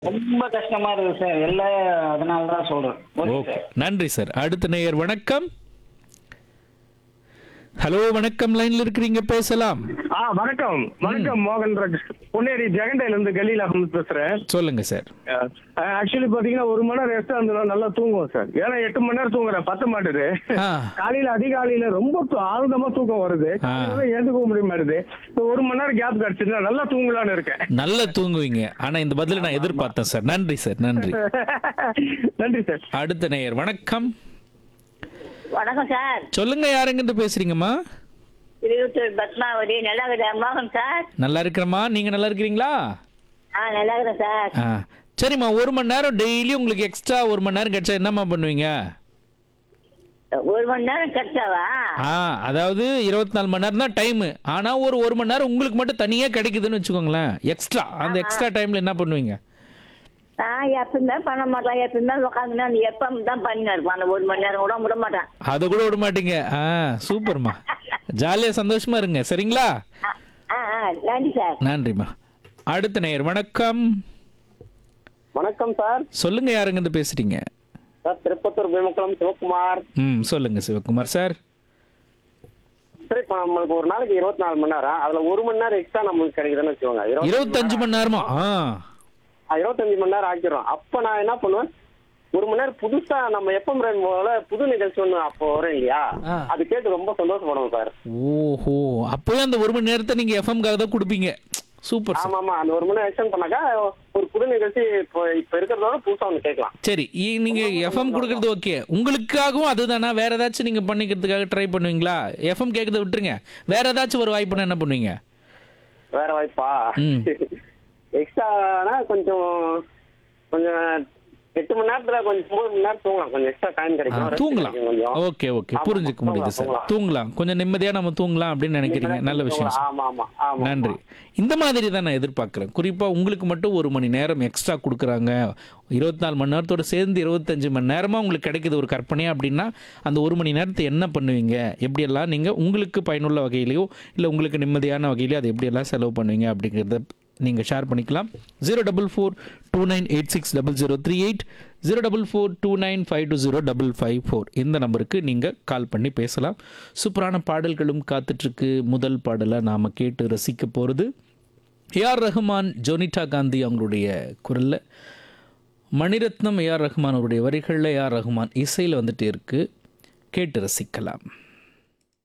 ரொம்ப கஷ்டமா இருக்கு சார் எல்லாம் அதனால தான் சொல்றேன் ஓகே ஓகே சார் நன்றி சார் அடுத்த நேயர் வணக்கம் ஹலோ வணக்கம் லைன்ல இருக்கிறீங்க பேசலாம் ஆ வணக்கம் வணக்கம் மோகன் ராஜ் பொன்னேரி ஜெகண்டையில இருந்து கலீல் அகமது பேசுறேன் சொல்லுங்க சார் ஆக்சுவலி பாத்தீங்கன்னா ஒரு மணி நேரம் ரெஸ்ட் இருந்தோம் நல்லா தூங்குவோம் சார் ஏன்னா எட்டு மணி நேரம் தூங்குறேன் பத்த மாட்டுது ஆ காலையில அதிகாலையில ரொம்ப தூ- ஆழ்ந்தமா தூக்கம் வருது ஆ. காலையில ஏந்துக்க முடிய மாட்டுது இப்போ ஒரு மணி நேரம் கேப் கிடைச்சிருந்தா நல்லா தூங்கலாம்னு இருக்கேன் நல்லா தூங்குவீங்க ஆனா இந்த பதில நான் எதிர்பார்த்தேன் சார் நன்றி சார் நன்றி நன்றி சார் அடுத்த நேயர் வணக்கம் வணக்கம் சார் சொல்லுங்க யாருங்கிட்ட பேசுறீங்கம்மா திருவத்தூர் பத்மாவதி நல்லா இருக்கிறேன் மோகன் சார் நல்லா இருக்கிறேம்மா நீங்க நல்லா இருக்கிறீங்களா ஆ நல்லா இருக்கிறேன் சார் ஆ சரிம்மா ஒரு மணி நேரம் டெய்லி உங்களுக்கு எக்ஸ்ட்ரா ஒரு மணி நேரம் கிடைச்சா என்னம்மா பண்ணுவீங்க ஒரு மணி நேரம் கிடைச்சாவா ஆ அதாவது இருபத்தி நாலு மணி நேரம் தான் டைமு ஆனா ஒரு ஒரு மணி நேரம் உங்களுக்கு மட்டும் தனியா கிடைக்குதுன்னு வச்சுக்கோங்களேன் எக்ஸ்ட்ரா அந்த எக்ஸ்ட்ரா டைம்ல என்ன பண்ணுவீங்க நான் எப்பவுமே பண்ண மாட்டேன் எப்பவுமே உட்காந்து அந்த எப்பம் தான் பண்ணின்னு இருப்பேன் அந்த ஒரு மணி நேரம் கூட விட மாட்டேன் அதை கூட விட மாட்டீங்க ஆ சூப்பர்மா ஜாலியா சந்தோஷமா இருங்க சரிங்களா ஆ, ஆ ஆ நன்றி சார் நன்றிம்மா அடுத்த நேயர் வணக்கம் வணக்கம் சார் சொல்லுங்க யாருங்க இருந்து பேசுறீங்க சார் திருப்பத்தூர் பீமக்குளம் சிவகுமார் ம் சொல்லுங்க சிவகுமார் சார் சார் இப்போ நம்மளுக்கு ஒரு நாளைக்கு இருபத்தி நாலு மணி நேரம் அதுல ஒரு மணி நேரம் எக்ஸ்ட்ரா நம்மளுக்கு கிடைக்குதுன்னு வச்சுக்கோங்க இருபத்தஞ்சு மணி நேரமா ஆ ஆ, இருபத்தஞ்சு மணி நேரம் ஆக்கிடுறோம் அப்ப நான் என்ன பண்ணுவேன் ஒரு மணி நேரம் புதுசா நம்ம எப்பம் போல புது நிகழ்ச்சி ஒண்ணு அப்போ வரும் இல்லையா ஆ. அது கேட்டு ரொம்ப சந்தோஷப்படுவோம் சார் ஓஹோ அப்போயே அந்த ஒரு மணி நேரத்தை நீங்க எஃப்எம்காக தான் கொடுப்பீங்க சூப்பர் சார் ஆமா ஆமா அந்த ஒரு மணி நேரம் எக்ஸ்டெண்ட் பண்ணாக்கா ஒரு புது நிகழ்ச்சி இப்போ இப்ப இருக்கிறதோட புதுசா ஒண்ணு கேட்கலாம் சரி இ- நீங்க எஃப்எம் கொடுக்கறது ஓகே உங்களுக்காகவும் அதுதானா வேற ஏதாச்சும் நீங்க பண்ணிக்கிறதுக்காக ட்ரை பண்ணுவீங்களா எஃப்எம் கேட்கறத விட்டுருங்க வேற ஏதாச்சும் ஒரு வாய்ப்புனா என்ன பண்ணுவீங்க வேற வாய்ப்பா ம். எக்ஸ்ட்ரானா கொஞ்சம் கொஞ்சம் எட்டு மணி நேரத்துல கொஞ்சம் ஒன்பது மணி நேரம் தூங்கலாம் கொஞ்சம் எக்ஸ்ட்ரா டைம் ஆ, கிடைக்கும் rest தூங்கலாம் கிடைக்கும் கொஞ்சம். ஓகே ஓகே ஆமா, புரிஞ்சுக்க முடியுது சார் தூங்கலாம், தூங்கலாம் கொஞ்சம் நிம்மதியா நம்ம தூங்கலாம் அப்படின்னு நினைக்கிறீங்க நல்ல விஷயம் சார். ஆமா ஆமா ஆமா நன்றி இந்த மாதிரி தான் நான் எதிர்பார்க்குறேன் குறிப்பாக உங்களுக்கு மட்டும் ஒரு மணி நேரம் எக்ஸ்ட்ரா கொடுக்குறாங்க இருபத்தி நாலு மணி நேரத்தோட சேர்ந்து இருபத்தஞ்சு மணி நேரமாக உங்களுக்கு கிடைக்குது ஒரு கற்பனையா அப்படின்னா அந்த ஒரு மணி நேரத்தை என்ன பண்ணுவீங்க எப்படியெல்லாம் நீங்கள் உங்களுக்கு பயனுள்ள வகையிலையோ இல்லை உங்களுக்கு நிம்மதியான வகையிலையோ அதை எப்படியெல்லாம் செலவு பண்ணுவீங்க அப்படிங்கிறத நீங்கள் ஷேர் பண்ணிக்கலாம் zero double four two nine eight six double zero three eight zero double four two nine five two zero double five four இந்த நம்பருக்கு நீங்கள் கால் பண்ணி பேசலாம் சூப்பரான பாடல்களும் காத்துட்ருக்கு முதல் பாடலை நாம் கேட்டு ரசிக்க போகிறது ஏஆர் ரஹ்மான் ஜோனிட்டா காந்தி அவங்களுடைய குரலில் மணிரத்னம் ஏஆர் ரஹ்மான் அவருடைய வரிகளில் ஏஆர் ரஹ்மான் இசையில் வந்துட்டு இருக்கு கேட்டு ரசிக்கலாம்